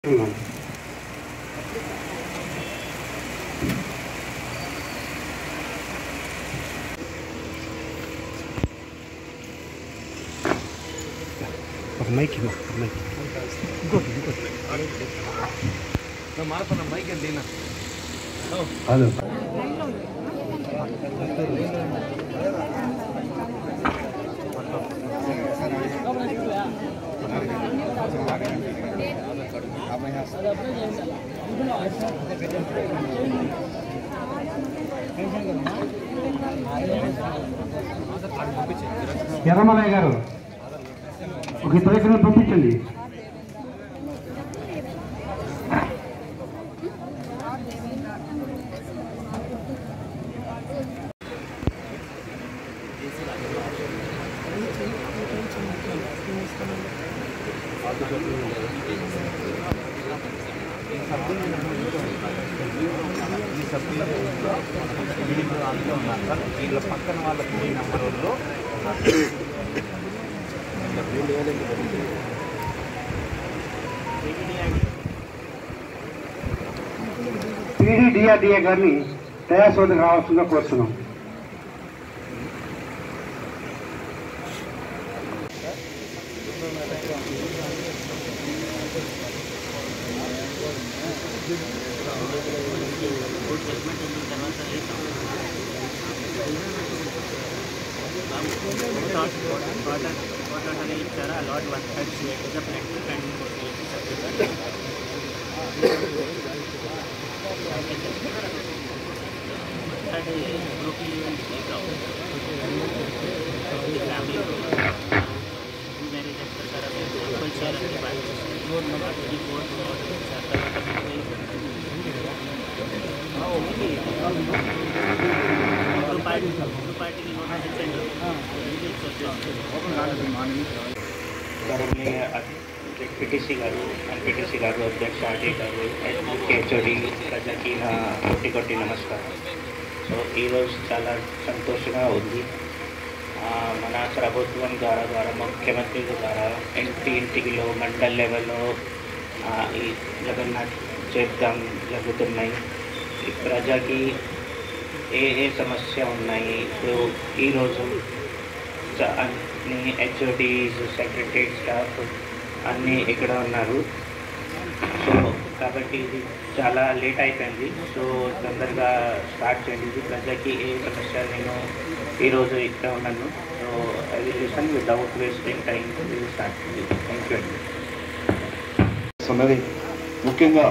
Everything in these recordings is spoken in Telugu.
ఒక మైక్ ఇవ్వు, ఒక మైక్ ఇంకోటి ఇంకోటి హలో ఎర్రమలయ్య గారు ఒక ఇద్దరు ఇక్కడ పంపించండి వీళ్ళ పక్కన వాళ్ళ ఈ నెంబర్ వాళ్ళు టీడీడీఆర్డీఏ గారిని తయారు రావాల్సిందిగా కోరుతున్నాం ఇచ్చారా allot one third plant and గౌరవనీయ పిటిసి గారు ఎంపీటీసీ గారు అధ్యక్ష ఆర్డీ గారు హెచ్ఓడి ప్రజలకి నా కొట్టి కొట్టి నమస్కారం సో ఈరోజు చాలా సంతోషంగా ఉంది ఆ, మన ప్రభుత్వం ద్వారా ద్వారా ముఖ్యమంత్రి ద్వారా ఇంటి ఇంటికిలో మండల్ లెవెల్లో ఆ, ఈ జగన్నాథ్ చేద్దాం జరుగుతున్నాయి ఈ ప్రజకి ఏ ఏ సమస్య ఉన్నాయి ఇప్పుడు ఈరోజు చ- అన్ని హెచ్ఓడీస్ సెక్రటరీ స్టాఫ్ అన్నీ ఇక్కడ ఉన్నారు సో కాబట్టి ఇది చాలా లేట్ అయిపోయింది సో తొందరగా స్టార్ట్ చేయండి ఇది ప్రజలకి ఏ సమస్య నేను ఈరోజు ఇక్కడ ఉన్నాను so I will listen without wasting time start thank you అండి ఉన్నది ముఖ్యంగా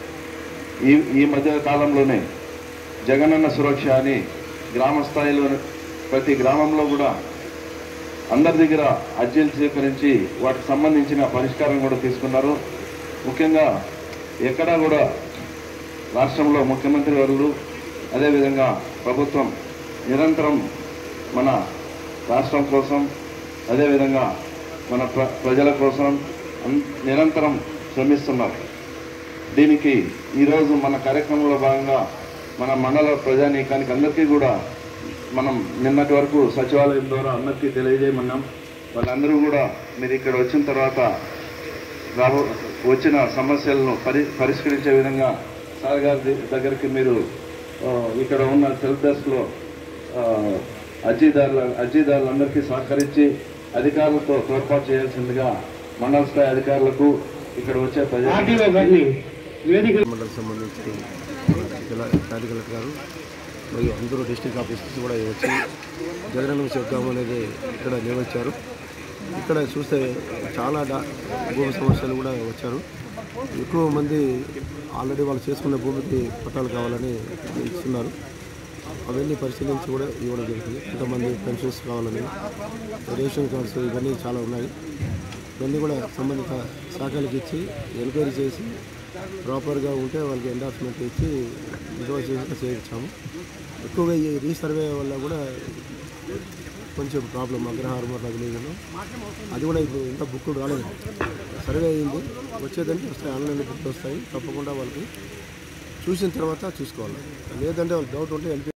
ఈ ఈ మధ్య కాలంలోనే జగనన్న సురక్ష అని గ్రామ స్థాయిలో ప్రతి గ్రామంలో కూడా అందరి దగ్గర అర్జీలు స్వీకరించి వాటికి సంబంధించిన పరిష్కారం కూడా తీసుకున్నారు ముఖ్యంగా ఎక్కడా కూడా రాష్ట్రంలో ముఖ్యమంత్రి వర్యులు అదేవిధంగా ప్రభుత్వం నిరంతరం మన రాష్ట్రం కోసం అదేవిధంగా మన ప్ర ప్రజల కోసం అన్- నిరంతరం శ్రమిస్తున్నారు దీనికి ఈరోజు మన కార్యక్రమంలో భాగంగా మన మండల ప్రజానీకానికి అందరికీ కూడా మనం నిన్నటి వరకు సచివాలయం ద్వారా అందరికీ తెలియజేయమన్నాం వాళ్ళందరూ కూడా మీరు ఇక్కడ వచ్చిన తర్వాత రాబో వచ్చిన సమస్యలను పరి పరిష్కరించే విధంగా సార్ గారి ది- దగ్గరికి మీరు ఆ, ఇక్కడ ఉన్న సెల్ఫ్ డెస్క్లో అర్జీదారుల అర్జీదారులందరికీ సహకరించి అధికారులతో తోడ్పాటు చేయాల్సిందిగా మండల స్థాయి అధికారులకు ఇక్కడ వచ్చే ప్రజా ఆర్టీఓ గారిని వేదిక మండలికి సంబంధించి జిల్లా జాతి కలెక్టర్ గారు మరియు అందరూ డిస్టిక్ ఆఫీసర్స్ కూడా వచ్చి జగనన్న చెప్తాము అనేది ఇక్కడ నిర్వహించారు ఇక్కడ చూస్తే చాలా డా భూమి సమస్యలు కూడా వచ్చారు ఎక్కువ మంది ఆల్రెడీ వాళ్ళు చేసుకున్న భూమికి పట్టాలు కావాలని ఇస్తున్నారు అవన్నీ పరిశీలించి కూడా ఇవ్వడం జరుగుతుంది కొంతమంది పెన్షన్స్ కావాలని రేషన్ కార్డ్స్ ఇవన్నీ చాలా ఉన్నాయి ఇవన్నీ కూడా సంబంధిత శాఖలకు ఇచ్చి ఎంక్వైరీ చేసి ప్రాపర్గా ఉంటే వాళ్ళకి ఎండార్స్మెంట్ ఇచ్చి విధవ చేసి చేయించాము ఎక్కువగా ఈ రీసర్వే వల్ల కూడా కొంచెం ప్రాబ్లం అగ్రహారం అట్లా విలేజ్లో అది కూడా ఇప్పుడు ఇంకా బుక్ రాలేదు సర్వే అయింది వచ్చేదంటే వస్తాయి ఆన్లైన్లో బుక్ వస్తాయి తప్పకుండా వాళ్ళకి చూసిన తర్వాత చూసుకోవాలి లేదంటే వాళ్ళు డౌట్ ఉంటే ఎల్పి